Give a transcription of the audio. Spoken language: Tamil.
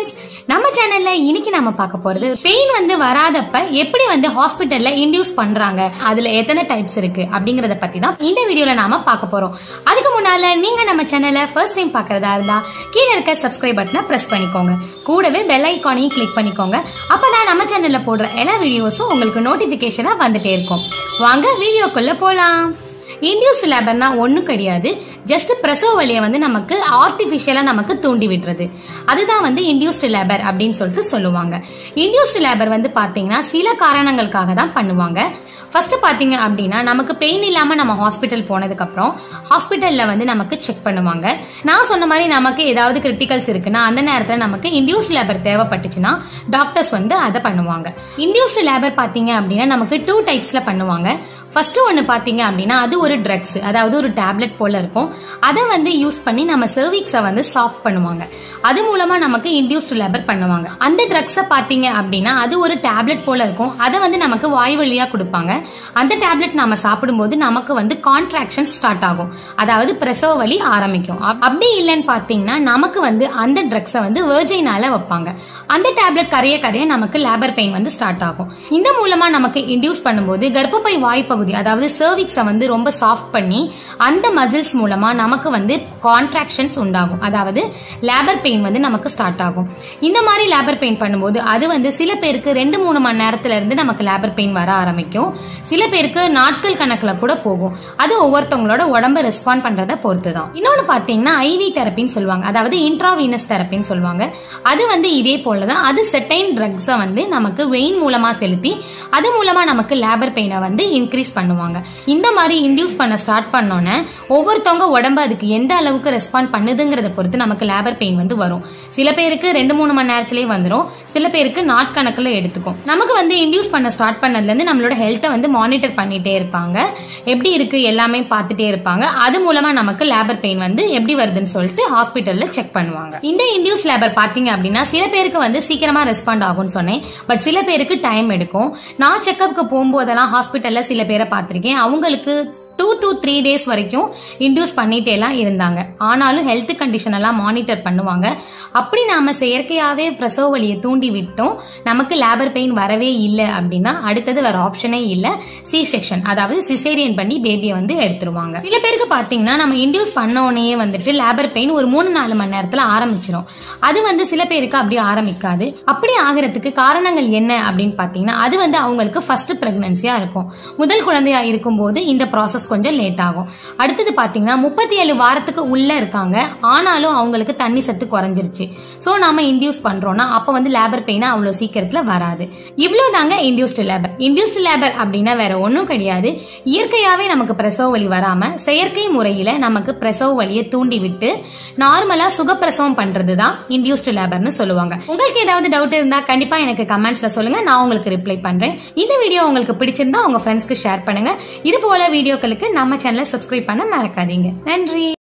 ஃப்ரெண்ட்ஸ் நம்ம சேனல்ல இன்னைக்கு நம்ம பார்க்க போறது பெயின் வந்து வராதப்ப எப்படி வந்து ஹாஸ்பிட்டல்ல இன்டியூஸ் பண்றாங்க அதுல எத்தனை டைப்ஸ் இருக்கு அப்படிங்கறத பத்தி தான் இந்த வீடியோல நாம பார்க்க போறோம் அதுக்கு முன்னால நீங்க நம்ம சேனலை ஃபர்ஸ்ட் டைம் பார்க்கறதா இருந்தா கீழே இருக்க சப்ஸ்கிரைப் பட்டனை பிரஸ் பண்ணிக்கோங்க கூடவே பெல் ஐக்கானையும் கிளிக் பண்ணிக்கோங்க அப்பதான் நம்ம சேனல்ல போடுற எல்லா வீடியோஸும் உங்களுக்கு நோட்டிபிகேஷனா வந்துட்டே இருக்கும் வாங்க வீடியோக்குள்ள போலாம் இன்டியூஸ் லேபர்னா ஒண்ணும் கிடையாது ஜஸ்ட் பிரசவ வலியை வந்து நமக்கு ஆர்டிபிஷியலா நமக்கு தூண்டி விடுறது அதுதான் வந்து இன்டியூஸ்டு லேபர் அப்படின்னு சொல்லிட்டு சொல்லுவாங்க இன்டியூஸ்டு லேபர் வந்து பாத்தீங்கன்னா சில காரணங்களுக்காக தான் பண்ணுவாங்க ஃபர்ஸ்ட் பாத்தீங்க அப்படின்னா நமக்கு பெயின் இல்லாம நம்ம ஹாஸ்பிட்டல் போனதுக்கு அப்புறம் ஹாஸ்பிட்டல்ல வந்து நமக்கு செக் பண்ணுவாங்க நான் சொன்ன மாதிரி நமக்கு ஏதாவது கிரிட்டிகல்ஸ் இருக்குன்னா அந்த நேரத்துல நமக்கு இன்டியூஸ் லேபர் தேவைப்பட்டுச்சுன்னா டாக்டர்ஸ் வந்து அதை பண்ணுவாங்க இன்டியூஸ்டு லேபர் பாத்தீங்க அப்படின்னா நமக்கு டூ டைப்ஸ்ல பண்ணுவாங்க ஃபர்ஸ்ட் ஒன்னு பாத்தீங்க அப்படின்னா அது ஒரு ட்ரக்ஸ் அதாவது ஒரு டேப்லெட் போல இருக்கும் அதை வந்து யூஸ் பண்ணி நம்ம சர்விக்ஸை வந்து சாஃப்ட் பண்ணுவாங்க அது மூலமா நமக்கு இன்டியூஸ்டு லேபர் பண்ணுவாங்க அந்த ட்ரக்ஸை பாத்தீங்க அப்படின்னா அது ஒரு டேப்லெட் போல இருக்கும் அதை வந்து நமக்கு வாய் வழியா கொடுப்பாங்க அந்த டேப்லெட் நாம சாப்பிடும்போது நமக்கு வந்து கான்ட்ராக்ஷன் ஸ்டார்ட் ஆகும் அதாவது பிரசவ வலி ஆரம்பிக்கும் அப்- அப்படி இல்லைன்னு பாத்தீங்கன்னா நமக்கு வந்து அந்த ட்ரக்ஸை வந்து வேர்ஜைனால வைப்பாங்க அந்த டேப்லெட் கரைய கரைய நமக்கு லேபர் பெயின் வந்து ஸ்டார்ட் ஆகும் இந்த மூலமா நமக்கு இன்டியூஸ் பண்ணும்போது கர்ப்பப்பை வாய் பகுதி அதாவது சர்விக்ஸை வந்து ரொம்ப சாஃப்ட் பண்ணி அந்த மசில்ஸ் மூலமா நமக்கு வந்து கான்ட்ராக்ஷன்ஸ் உண்டாகும் அதாவது லேபர் பெயின் வந்து நமக்கு ஸ்டார்ட் ஆகும் இந்த மாதிரி லேபர் பெயின் பண்ணும்போது அது வந்து சில பேருக்கு ரெண்டு மூணு மணி நேரத்துல இருந்து நமக்கு லேபர் பெயின் வர ஆரம்பிக்கும் சில பேருக்கு நாட்கள் கணக்குல கூட போகும் அது ஒவ்வொருத்தவங்களோட உடம்ப ரெஸ்பாண்ட் பண்றத பொறுத்து தான் இன்னொன்னு பாத்தீங்கன்னா ஐவி தெரப்பின்னு சொல்லுவாங்க அதாவது இன்ட்ராவீனஸ் தெரப்பின்னு சொல்லுவாங்க அது வந்து இதே போலதான் அது செட்டைன் ட்ரக்ஸை வந்து நமக்கு வெயின் மூலமா செலுத்தி அது மூலமா நமக்கு லேபர் பெயினை வந்து இன்க்ரீஸ் பண்ணுவாங்க இந்த மாதிரி இன்டியூஸ் பண்ண ஸ்டார்ட் பண்ணோன்னே ஒவ்வொருத்தவங்க உடம்பு அதுக்கு எந்த அளவுக்கு ரெஸ்பாண்ட் பண்ணுதுங்கிறத பொறுத்து நமக்கு லேபர் பெயின் வந்து வரும் சில பேருக்கு ரெண்டு மூணு மணி நேரத்திலேயே வந்துடும் சில பேருக்கு நாட்கணக்கில் எடுத்துக்கும் நமக்கு வந்து இன்டியூஸ் பண்ண ஸ்டார்ட் பண்ணதுல இருந்து நம்மளோட ஹெல்த்தை வந்து மானிட்டர் பண்ணிட்டே இருப்பாங்க எப்படி இருக்கு எல்லாமே பார்த்துட்டே இருப்பாங்க அது மூலமா நமக்கு லேபர் பெயின் வந்து எப்படி வருதுன்னு சொல்லிட்டு ஹாஸ்பிட்டல்ல செக் பண்ணுவாங்க இந்த இன்டியூஸ் லேபர் பாத்தீங்க அப்படின்னா சில பேருக்கு வந்து சீக்கிரமா ரெஸ்பாண்ட் ஆகும்னு சொன்னேன் பட் சில பேருக்கு டைம் எடுக்கும் நான் செக்அப்க்கு போகும்போதெல்லாம் ஹாஸ்பிட்டல்ல சில பேரை பார்த்திருக்கேன் அவங்களுக்கு டூ டு த்ரீ டேஸ் வரைக்கும் இன்டியூஸ் பண்ணிட்டே எல்லாம் இருந்தாங்க ஆனாலும் ஹெல்த் கண்டிஷன் எல்லாம் மானிட்டர் பண்ணுவாங்க அப்படி நாம செயற்கையாவே பிரசவ வலியை தூண்டி விட்டோம் நமக்கு லேபர் பெயின் வரவே இல்லை அப்படின்னா அடுத்தது வேற ஆப்ஷனே இல்லை சி செக்ஷன் அதாவது சிசேரியன் பண்ணி பேபியை வந்து எடுத்துருவாங்க சில பேருக்கு பாத்தீங்கன்னா நம்ம இன்டியூஸ் பண்ணோடனே வந்துட்டு லேபர் பெயின் ஒரு மூணு நாலு மணி நேரத்துல ஆரம்பிச்சிடும் அது வந்து சில பேருக்கு அப்படி ஆரம்பிக்காது அப்படி ஆகிறதுக்கு காரணங்கள் என்ன அப்படின்னு பாத்தீங்கன்னா அது வந்து அவங்களுக்கு ஃபர்ஸ்ட் பிரெக்னன்சியா இருக்கும் முதல் குழந்தையா இருக்கும்போது இந்த ப்ராசஸ் கொஞ்சம் லேட் ஆகும் அடுத்தது பாத்தீங்கன்னா முப்பத்தி ஏழு வாரத்துக்கு உள்ள இருக்காங்க ஆனாலும் அவங்களுக்கு தண்ணி சத்து குறைஞ்சிருச்சு சோ நாம இன்டியூஸ் பண்றோம்னா அப்ப வந்து லேபர் பெயின் அவ்வளவு சீக்கிரத்துல வராது இவ்வளவு தாங்க இன்டியூஸ்டு லேபர் இன்டியூஸ்டு லேபர் அப்படின்னா வேற ஒண்ணும் கிடையாது இயற்கையாவே நமக்கு பிரசவ வலி வராம செயற்கை முறையில நமக்கு பிரசவ வலியை தூண்டி விட்டு நார்மலா சுகப்பிரசவம் பண்றது தான் இன்டியூஸ்டு லேபர்னு சொல்லுவாங்க உங்களுக்கு ஏதாவது டவுட் இருந்தா கண்டிப்பா எனக்கு கமெண்ட்ஸ்ல சொல்லுங்க நான் உங்களுக்கு ரிப்ளை பண்றேன் இந்த வீடியோ உங்களுக்கு பிடிச்சிருந்தா உங்க ஃப்ரெண்ட்ஸ்க்கு ஷேர் பண்ணுங்க இது போல வீடியோக்களுக்கு நம்ம சேனலை சப்ஸ்கிரைப் பண்ண மறக்காதீங்க நன்றி